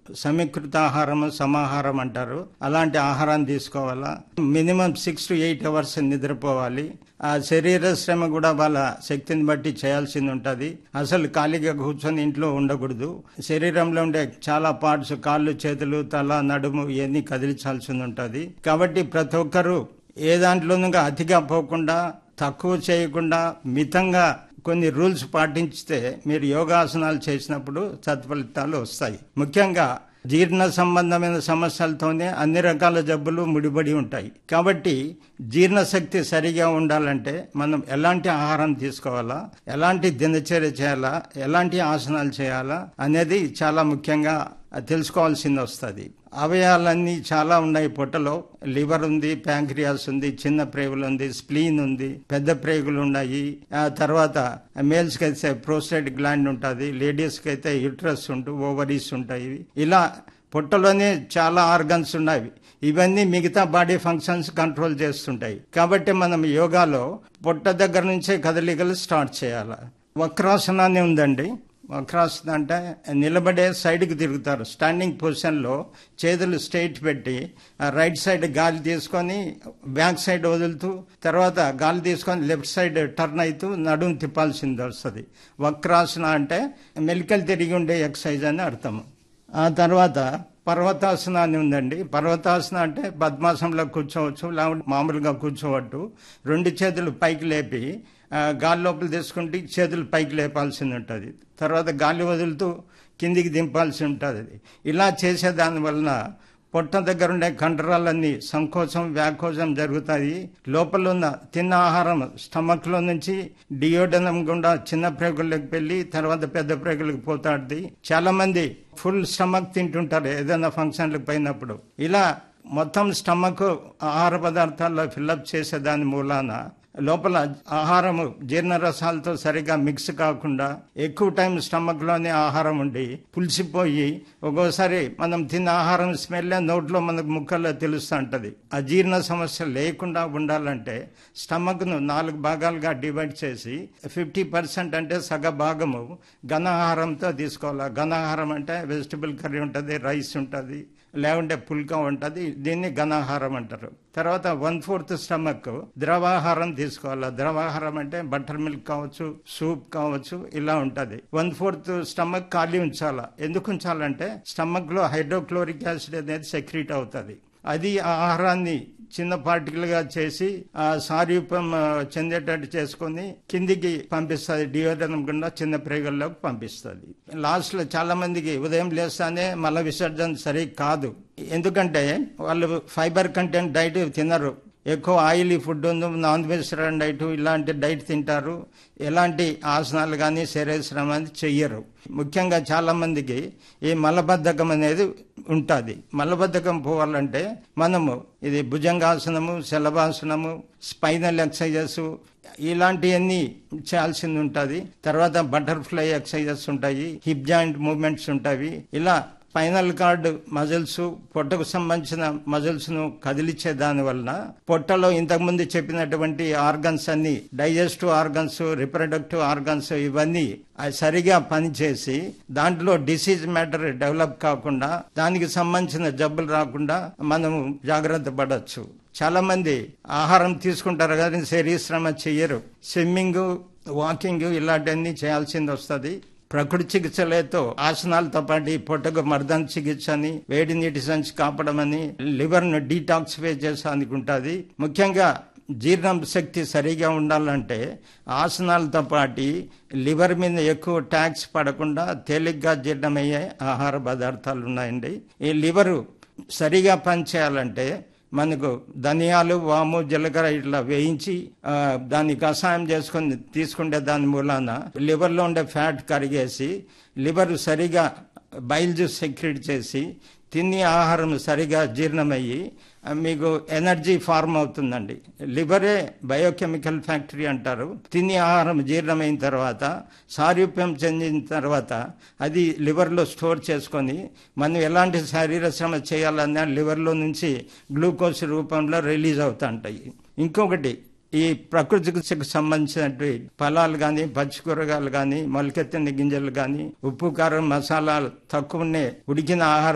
సమీకృత ఆహారం సమాహారం అంటారు అలాంటి ఆహారాన్ని తీసుకోవాలా minimum six to eight hours నిద్రపోవాలి ఆ శరీర శ్రమ కూడా వాళ్ళ శక్తిని బట్టి చేయాల్సింది ఉంటుంది అసలు ఖాళీగా కూర్చొని ఇంట్లో ఉండకూడదు శరీరంలో ఉండే చాలా పార్ట్స్ కాళ్ళు చేతులు తల నడుము ఇవన్నీ కదిలించాల్సింది ఉంటుంది కాబట్టి ప్రతి ఒక్కరూ ఏ దాంట్లోనూ అతిగా పోకుండా తక్కువ చేయకుండా మితంగా కొన్ని రూల్స్ పాటించితే మీరు యోగాసనాలు చేసినప్పుడు సత్ఫలితాలు వస్తాయి ముఖ్యంగా జీర్ణ సంబంధమైన సమస్యలతోనే అన్ని రకాల జబ్బులు ముడిపడి ఉంటాయి కాబట్టి జీర్ణశక్తి సరిగా ఉండాలంటే మనం ఎలాంటి ఆహారం తీసుకోవాలా ఎలాంటి దినచర్య చేయాలా ఎలాంటి ఆసనాలు చేయాలా అనేది చాలా ముఖ్యంగా తెలుసుకోవాల్సింది వస్తుంది అవయవాలన్నీ చాలా ఉన్నాయి పొట్టలో లివర్ ఉంది ప్యాంక్రియాస్ ఉంది చిన్న ప్రేగులు ఉంది స్ప్లీన్ ఉంది పెద్ద ప్రేగులు ఉన్నాయి ఆ తర్వాత మేల్స్ కి అయితే ప్రోస్టేట్ గ్లాండ్ ఉంటుంది లేడీస్ కి అయితే యుట్రస్ ఉంటూ ఓవరీస్ ఉంటాయి ఇలా పొట్టలోనే చాలా ఆర్గన్స్ ఉన్నాయి ఇవన్నీ మిగతా బాడీ ఫంక్షన్స్ కంట్రోల్ చేస్తుంటాయి కాబట్టి మనం యోగాలో పొట్ట దగ్గర నుంచే కదలికలు స్టార్ట్ చేయాలి వక్రాసనాన్ని ఉందండి వక్రాసన అంటే నిలబడే సైడ్కి తిరుగుతారు స్టాండింగ్ పొజిషన్లో చేతులు స్ట్రైట్ పెట్టి రైట్ సైడ్ గాలి తీసుకొని బ్యాక్ సైడ్ వదులుతూ తర్వాత గాలి తీసుకొని లెఫ్ట్ సైడ్ టర్న్ అవుతూ నడుము తిప్పాల్సింది వస్తుంది వక్రాసన అంటే మెలికలు తిరిగి ఉండే ఎక్సర్సైజ్ అని అర్థం ఆ తర్వాత పర్వతాసన అని ఉందండి పర్వతాసన అంటే పద్మాసనంలో కూర్చోవచ్చు లేకుంటే మామూలుగా కూర్చోవట్టు రెండు చేతులు పైకి లేపి గాలి లోపల తీసుకుంటే చేతులు పైకి లేపాల్సింది ఉంటుంది తర్వాత గాలి వదులుతూ కిందికి దింపాల్సి ఉంటుంది ఇలా చేసే దాని వలన పొట్ట దగ్గర ఉండే కండరాలన్నీ సంకోచం వ్యాకోచం జరుగుతాయి లోపల ఉన్న తిన్న ఆహారం స్టమక్ లో నుంచి డియోడనం గుండా చిన్న ప్రేగులకు వెళ్ళి తర్వాత పెద్ద ప్రేగులకు పోతాడుది చాలా మంది ఫుల్ స్టమక్ తింటుంటారు ఏదైనా ఫంక్షన్లకు పోయినప్పుడు ఇలా మొత్తం స్టమక్ ఆహార పదార్థాల్లో ఫిల్అప్ చేసే దాని మూలాన లోపల ఆహారము జీర్ణరసాలతో సరిగా మిక్స్ కాకుండా ఎక్కువ టైం స్టమక్ లోనే ఆహారం ఉండి పులిసిపోయి ఒక్కోసారి మనం తిన్న ఆహారం స్మెల్ నోట్లో మనకు ముక్కల్లో తెలుస్తూ ఉంటది అజీర్ణ సమస్య లేకుండా ఉండాలంటే స్టమక్ ను నాలుగు భాగాలుగా డివైడ్ చేసి ఫిఫ్టీ పర్సెంట్ అంటే సగ భాగము ఘనాహారంతో తీసుకోవాలి ఘనాహారం అంటే వెజిటబుల్ కర్రీ ఉంటుంది రైస్ ఉంటుంది లేకుంటే పుల్కా ఉంటుంది దీన్ని ఘనాహారం అంటారు తర్వాత వన్ ఫోర్త్ స్టమక్ ద్రవాహారం తీసుకోవాలి ద్రవాహారం అంటే బటర్ మిల్క్ కావచ్చు సూప్ కావచ్చు ఇలా ఉంటది వన్ ఫోర్త్ స్టమక్ ఖాళీ ఉంచాలా ఎందుకు ఉంచాలంటే స్టమక్ లో హైడ్రోక్లోరిక్ యాసిడ్ అనేది సెక్రీట్ అవుతుంది అది ఆహారాన్ని చిన్న పార్టికల్ గా చేసి ఆ సారూప్యం చెందేటట్టు చేసుకుని కిందికి పంపిస్తుంది డియోడనం గుండా చిన్న ప్రేగుల్లోకి పంపిస్తుంది లాస్ట్ లో చాలా మందికి ఉదయం లేస్తానే మల విసర్జన సరి కాదు ఎందుకంటే వాళ్ళు ఫైబర్ కంటెంట్ డైట్ తినరు ఎక్కువ ఆయిలీ ఫుడ్ ఉంది నాన్ వెజిటేరియన్ డైట్ ఇలాంటి డైట్ తింటారు ఎలాంటి ఆసనాలు కానీ శరీరశ్రమ అనేది చెయ్యరు ముఖ్యంగా చాలా మందికి ఈ మలబద్ధకం అనేది ఉంటుంది మలబద్ధకం పోవాలంటే మనము ఇది భుజంగాసనము శలభాసనము స్పైనల్ ఎక్సర్సైజెస్ ఇలాంటివన్నీ చేయాల్సింది ఉంటుంది తర్వాత బటర్ఫ్లై ఎక్సర్సైజెస్ ఉంటాయి హిప్ జాయింట్ మూవ్మెంట్స్ ఉంటాయి ఇలా స్పైనల్ కార్డ్ మజిల్స్ పొట్టకు సంబంధించిన మజిల్స్ ను కదిలిచ్చే దాని వలన పొట్టలో ఇంతకుముందు చెప్పినటువంటి ఆర్గన్స్ అన్ని డైజెస్టివ్ ఆర్గన్స్ రిప్రొడక్టివ్ ఆర్గన్స్ ఇవన్నీ సరిగా పనిచేసి దాంట్లో డిసీజ్ మ్యాటర్ డెవలప్ కాకుండా దానికి సంబంధించిన జబ్బులు రాకుండా మనము జాగ్రత్త పడవచ్చు చాలా మంది ఆహారం తీసుకుంటారు కానీ శరీరశ్రమ చెయ్యరు స్విమ్మింగ్ వాకింగ్ ఇలాంటివన్నీ చేయాల్సింది వస్తుంది ప్రకృతి చికిత్సలతో ఆసనాలతో పాటు పొట్టకు మర్దన చికిత్స అని వేడి నీటి సంచి కాపడమని లివర్ ను డీటాక్సిఫై చేసేందుకు ఉంటుంది ముఖ్యంగా జీర్ణ శక్తి సరిగా ఉండాలంటే ఆసనాలతో పాటు లివర్ మీద ఎక్కువ ట్యాక్స్ పడకుండా తేలిగ్గా జీర్ణమయ్యే ఆహార పదార్థాలు ఉన్నాయండి ఈ లివరు సరిగా పనిచేయాలంటే మనకు ధనియాలు వాము జీలకర్ర ఇట్లా వేయించి దాన్ని కషాయం చేసుకుని తీసుకుంటే దాని మూలాన లివర్లో ఉండే ఫ్యాట్ కరిగేసి లివర్ సరిగా బైల్ జ్యూస్ సెక్రెట్ చేసి తిని ఆహారం సరిగా జీర్ణమయ్యి మీకు ఎనర్జీ ఫార్మ్ అవుతుందండి లివరే బయోకెమికల్ ఫ్యాక్టరీ అంటారు తిని ఆహారం జీర్ణమైన తర్వాత సారూప్యం చెందిన తర్వాత అది లివర్లో స్టోర్ చేసుకొని మనం ఎలాంటి శరీర శ్రమ చేయాలన్నా లివర్లో నుంచి గ్లూకోజ్ రూపంలో రిలీజ్ అవుతుంటాయి ఇంకొకటి ఈ ప్రకృతికి సంబంధించినటువంటి ఫలాలు కానీ పచ్చి కూరగాయలు కానీ మొలకెత్తిన గింజలు కానీ ఉప్పు కారం మసాలాలు తక్కువనే ఉడికిన ఆహారం